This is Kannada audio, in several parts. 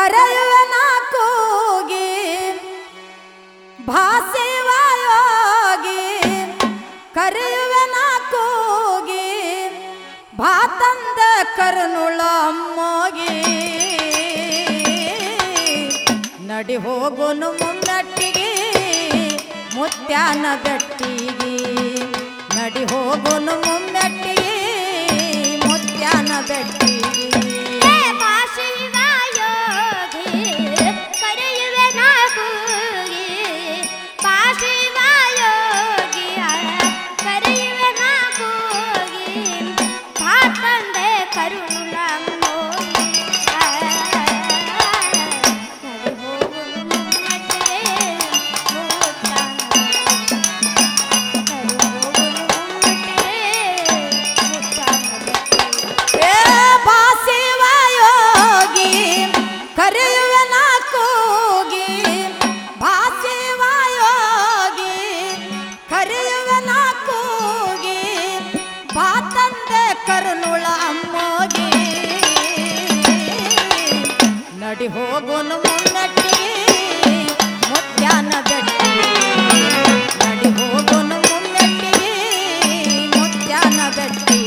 ಕರೆಯುವೆ ನಾ ಕೂಗಿ ಭಾಸಿವಾಯೋಗಿ ಕರೆಯುವೆ ನಾ ಕೂಗಿ ಭಾತಂದ ಕರುನುಳ ಅಮ್ಮೋಗಿ ನಡಿ ಹೋಗುನು ಮುನ್ನಟ್ಟಿಗೆ ಮುತ್ಯಾನ ಗಟ್ಟಿಗೆ ನಡಿ ಹೋಗುನು ಮುನ್ನಟ್ಟಿಗೆ ಮುತ್ಯಾನ ಬೆಟ್ಟಿಗೆ ಹೇ ಪಾಶಿವಾಯೋಗಿ ಕರೆಯುವೆ ನಾ ಕೂಗಿ ಪಾಶಿವಾಯೋಗಿ ಕರೆಯುವೆ ನಾ ಕೂಗಿ ಭಾತಂದೆ ಕರುಣುಲ ಏ ಭಾಸಿವಾಯೋಗಿ ಕರೆಯುವೆ ನಾ ಕೂಗಿ ಭಾಸಿವಾಯೋಗಿ ಕರೆಯುವೆ ನಾ ಕೂಗಿ ಭಾತಂದೆ ಕರುನುಳ ಅಮ್ಮೋಗಿ ನಡಿ ಹೋಗುನು ಮುನ್ನಟ್ಟಿಗೆ ಮುತ್ಯಾನ ಗಟ್ಟಿ ನಡಿ ಹೋಗುನು ಮುನ್ನಟ್ಟಿಗೆ ಮುತ್ಯಾನ ಗಟ್ಟಿ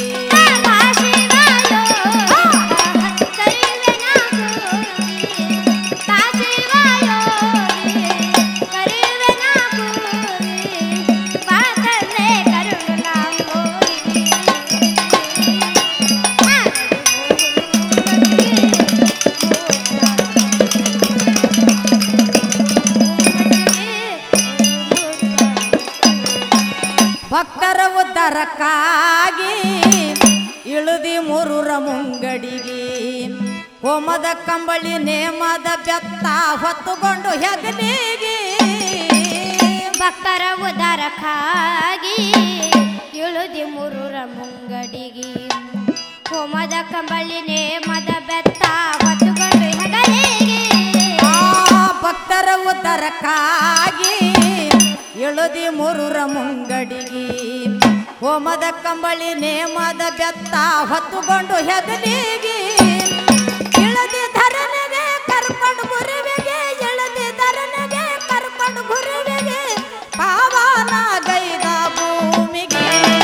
ಭಕ್ತರ ಉದ್ಧಾರಕ್ಕಾಗಿ ಇಳುದಿ ಮೂರೂರ ಮುಂಗಡಿಗೆ ಹೋಮದ ಕಂಬಳಿ ನೇಮದ ಬೆತ್ತ ಹೊತ್ತುಕೊಂಡು ಹೆಗಲಿಗೆ ಭಕ್ತರ ಉದಾರಕ್ಕಾಗಿ ಇಳುದಿ ಮುರುರ ಮುಂಗಡಿಗೆ ಹೋಮದ ಕಂಬಳಿ ನೇಮದ ಬೆತ್ತ ಹೊತ್ತುಕೊಂಡು ಹೆಗಲಿಗೆ ಆ ಭಕ್ತರ ಉದ್ಧಾರಕ್ಕಾಗಿ ಇಳುದಿ ಮೂರೂರ ಮುಂಗಡಿಗೆ ಹೋಮದ ಕಂಬಳಿ ನೇಮದ ಬೆತ್ತ ಹೊತ್ತುಕೊಂಡು ಹೆಗಲಿಗೆ ಇಳದಿ ಧರನಿಗೆ ಕರ್ಕೊಂಡು ಗುರುವಿಗೆ ಇಳದಿ ಧರನಿಗೆ ಕರ್ಕೊಂಡು ಗುರುವಿಗೆ ಪಾವನ ಗೈದ ಭೂಮಿಗೆ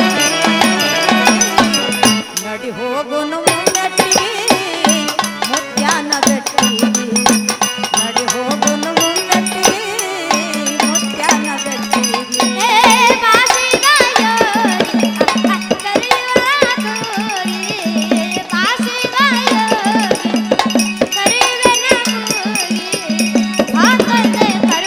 ನಡಿ ಹೋಗುನು ಮುನ್ನಟ್ಟಿಗೆ ಮುತ್ಯಾನ ಗಟ್ಟಿಗೆ ನಡಿ ಹೋಗುನು ಮುನ್ನಟ್ಟಿಗೆ ಮುತ್ಯಾನ ಗಟ್ಟಿಗೆ ಹೇ ಬಾಸಿಗಾಯೋಗಿ ಕರೆಯುವಾಗೋಗಿ ಬಾಸಿಗಾಯೋಗಿ ಕರೆಯುವೆನಾಗೋಗಿ ಹಾಕಂದೆ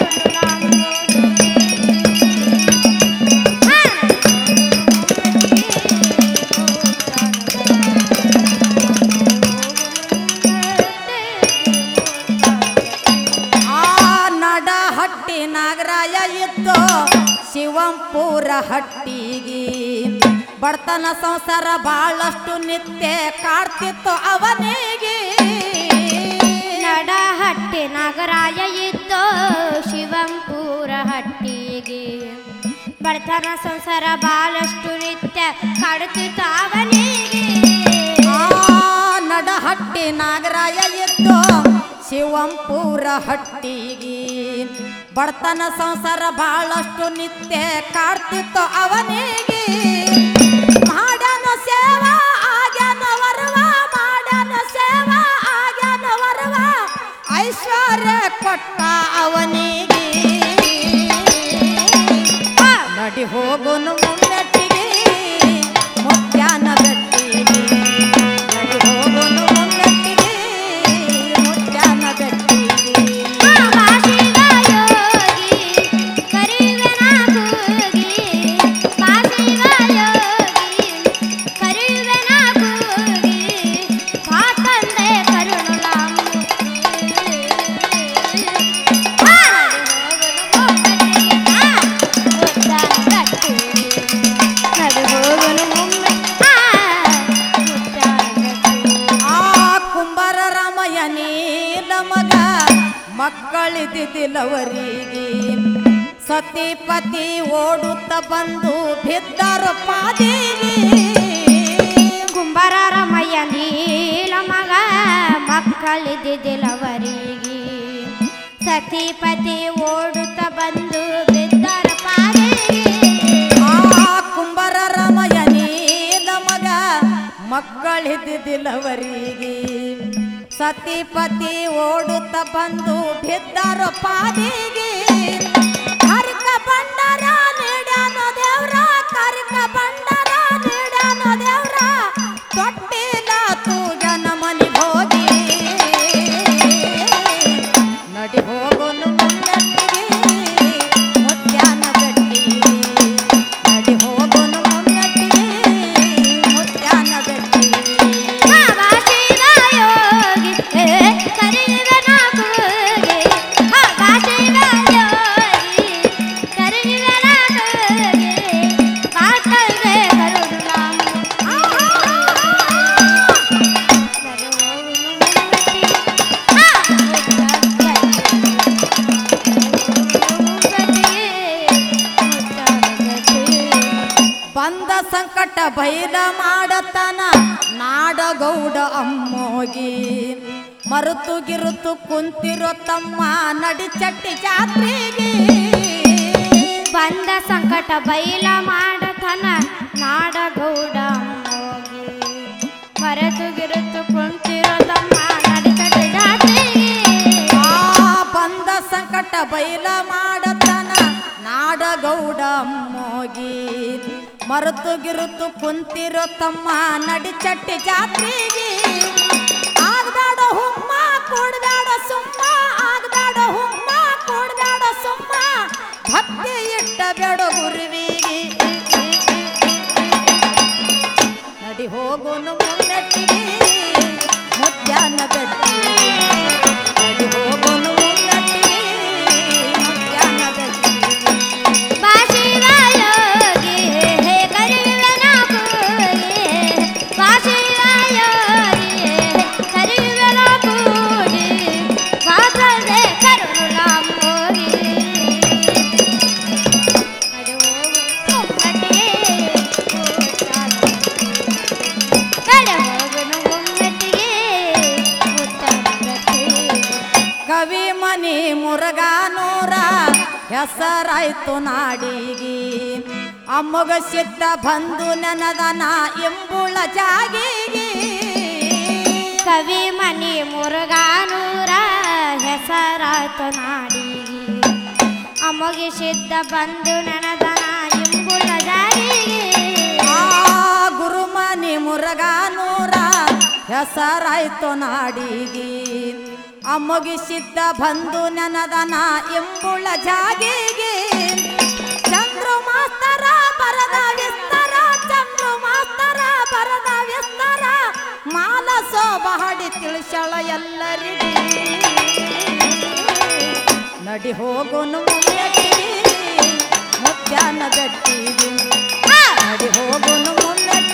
ಆ ನಡ ಹಟ್ಟಿ ನಾಗರಾಯ ಇತ್ತು ಶಿವಂಪುರ ಹಟ್ಟಿಗೆ ಬಡತನ ಸಂಸಾರ ಬಹಳಷ್ಟು ನಿತ್ಯ ಕಾಡ್ತಿತ್ತು ಅವನಿಗೆ ನಡ ಹಟ್ಟಿ ನಗರಾಯ ಇದ್ದೋ ಶಿವಂಪುರ ಹಟ್ಟಿಗೆ ಬಡತನ ಸಂಸಾರ ಬಹಳಷ್ಟು ನಿತ್ಯ ಕಾಡುತ್ತಿತ್ತು ಅವನಿಗೆ ಆ ನಡಹಟ್ಟಿ ನಾಗರಾಯ ಇತ್ತು ಶಿವಂಪುರ ಹಟ್ಟಿಗೆ ಬಡತನ ಸಂಸಾರ ಬಹಳಷ್ಟು ನಿತ್ಯ ಕಾಡ್ತಿತ್ತು ಅವನಿಗೆ ಮಾಡ್ಯಾನ ಸೇವಾ ಆಗ್ಯಾನ ವರವ ಮಾಡ್ಯಾನ ಸೇವಾ ಆಗ್ಯಾನ ವರವ ಐಶ್ವರ್ಯ ಕೊಟ್ಟ ಅವನಿಗೆ ನಡಿ ಹೋಗುನು ಮುನ್ನಟ್ಟಿಗೆ ಮುತ್ಯಾನ ಗಟ್ಟಿಗೆ ನಡಿ ಹೋಗುನು ಮುನ್ನಟ್ಟಿಗೆ ಮುತ್ಯಾನ ಗಟ್ಟಿಗೆ ಬಾಸಿಗಾಯೋಗಿ ಕರೆಯುವೆನಾಗೋಗಿ ಬಾಸಿಗಾಯೋಗಿ ಕರೆಯುವೆನಾಗೋಗಿ ಹಾಕಂದೆ ಆ ಕುಂಬಾರ ರಾಮಯ್ಯನೇ ನಮಗ ಮಕ್ಕಳಿದ್ದಿಲ್ಲವರಿಗೆ ಸತಿಪತಿ ಓಡುತ್ತ ಬಂದು ಬಿದ್ದರು ಪಾದಿಗೆ ಕುಂಬಾರ ರಮಯ್ಯ ನೀಲ ಮಗ ಮಕ್ಕಳ ಕಲಿದಿದಿಲವರಿಗೆ ಸತಿಪತಿ ಓಡುತ್ತ ಬಂದು ಬಿದ್ದರ ಪಾದಿಗೆ ಆ ಕುಂಬರ ರಮಯನೀಲ ಮಗ ಮಕ್ಕಳಿದ್ದಿಲ್ಲವರಿಗೆ ಸತಿಪತಿ ಓಡುತ್ತ ಬಂದು ಬಿದ್ದರು ಪಾದಿಗೆ ಕರಿಕ ಬಂಡರ ನೀಡ್ಯಾನೋ ದೇವ್ರ ಕರಿಕ ಬಂಡರ ನೀಡ್ಯಾನೋ ದೇವ್ರ ತೊಟ್ಟಿಲ ತೂಜನ ಮನಿ ಹೋಗಿ ನಡಿ ಹೋಗೋನು ಮುನ್ನಟ್ಟಿಗೆ ಮುತ್ಯಾನ ಗಟ್ಟಿಗೆ ನಡಿ ಹೋಗೋನು ಮುನ್ನಟ್ಟಿಗೆ ಮುತ್ಯಾನ ಗಟ್ಟಿಗೆ ಬಾಬಾ ಶಿವಯೋಗಿ ಕರಿಯುವನ ಕೂಗಿ ಬಾಬಾ ಶಿವಯೋಗಿ ಕರಿಯುವನ ಕೂಗಿ ಪಾತಲ್ಗೆ ಕರುಡು ನಾವು ಬಂದ ಸಂಕಟ ಬೈಲ ಮಾಡತನ ನಾಡಗೌಡ ಅಮ್ಮೋಗಿ ಮರುತು ಗಿರುತು ಕುಂತಿರೋ ತಮ್ಮ ನಡಿ ಚಟ್ಟಿ ಜಾತ್ರೆಗೆ ಬಂದ ಸಂಕಟ ಬೈಲ ಮಾಡತನ ನಾಡಗೌಡ ಹೋಗಿ ಮರೆತು ಗಿರುತು ಕುಂತಿರೋ ತಮ್ಮ ನಡಿಕಟ ಜಾತ್ರೆಗೆ ಆ ಬಂದ ಸಂಕಟ ಬೈಲ ಮಾಡತನ ನಾಡಗೌಡ ಅಮ್ಮೋಗಿ ಮರುತು ಗಿರುತು ಕುಂತಿರೋ ತಮ್ಮ ನಡಿ ಚಟ್ಟಿ ಜಾತ್ರೆಗೆ ಆಗ್ದಾಡ ಹುಮ್ಮ ಕೊಡ್ದಾಡ ಸುಮ್ಮ ಆಗ್ದಾಡ ಹುಮ್ಮ ಕೊಡ್ದಾಡ ಸುಮ್ಮ ಭಕ್ತಿ ಇಟ್ಟ ಬೇಡ ಗುರುವಿಗೆ ನಡಿ ಹೋಗೋನು ಮುನ್ನಟ್ಟಿಗೆ ಮುತ್ಯಾನ ಗಟ್ಟಿಗೆ ನಡಿ ಹೋಗೋನು ಮುನ್ನಟ್ಟಿಗೆ ಮುತ್ಯಾನ ಗಟ್ಟಿಗೆ ಬಾಶಿವಾಯೋಗಿ ಹೇ ಕರಿಯುವನ ಕೂಗಿ ಬಾಶಿವಾಯೋಗಿ ಕರಿಯುವನ ಕೂಗಿ ಪಾತಲ್ಗೆ ಕರುಳ ಮೋಗಿ ನಡು ಮುಮ್ಮಟ್ಟಿಗೆ ನಡು ಹೋಗುನು ಮುಮ್ಮಟ್ಟಿಗೆ ಮುತ್ತಂಗಟ್ಟಿಗೆ ಕವಿ ಮನಿ ಮುರುಗಾನೂರ ಹೆಸರಾಯ್ತು ನಾಡಿಗಿ ಅಮ್ಮಗ ಸಿದ್ಧ ಬಂದು ನನದನ ಎಂಬುಳ ಜಾಗಿಗಿ ಕವಿ ಮನಿ ಮುರುಗಾನೂರ ಹೆಸರಾತು ನಾಡಿಗೆ ಅಮಗಿಸಿದ್ದ ಬಂದು ನನದನ ಇಂಬುಳ ಜಾರಿಗೆ ಆ ಗುರುಮನಿ ಮುರುಗಾನೂರ ಹೆಸರಾಯ್ತು ನಾಡಿಗಿ ಅಮ್ಮಗಿಸಿದ್ದ ಬಂದು ನನದನ ಎಂಬುಳ ಜಾಗಿಗಿ ಚಂದ್ರು ಮಾಸ್ತರ ಬರದ ವಿಸ್ತಾರ ಚಂದ್ರು ಮಾಸ್ತರ ಬರದ ವಿಸ್ತಾರ ಮಾಲ ಸೋಬಹಡಿ ತಿಳಿಸಳ ಎಲ್ಲರಿಗೆ ನಡಿ ಹೋಗೋನು ಮುನ್ನಟ್ಟಿಗೆ ಮುತ್ಯಾನ ಗಟ್ಟಿಗೆ ನಡಿ ಹೋಗೋನು ಮುನ್ನಟ್ಟಿಗೆ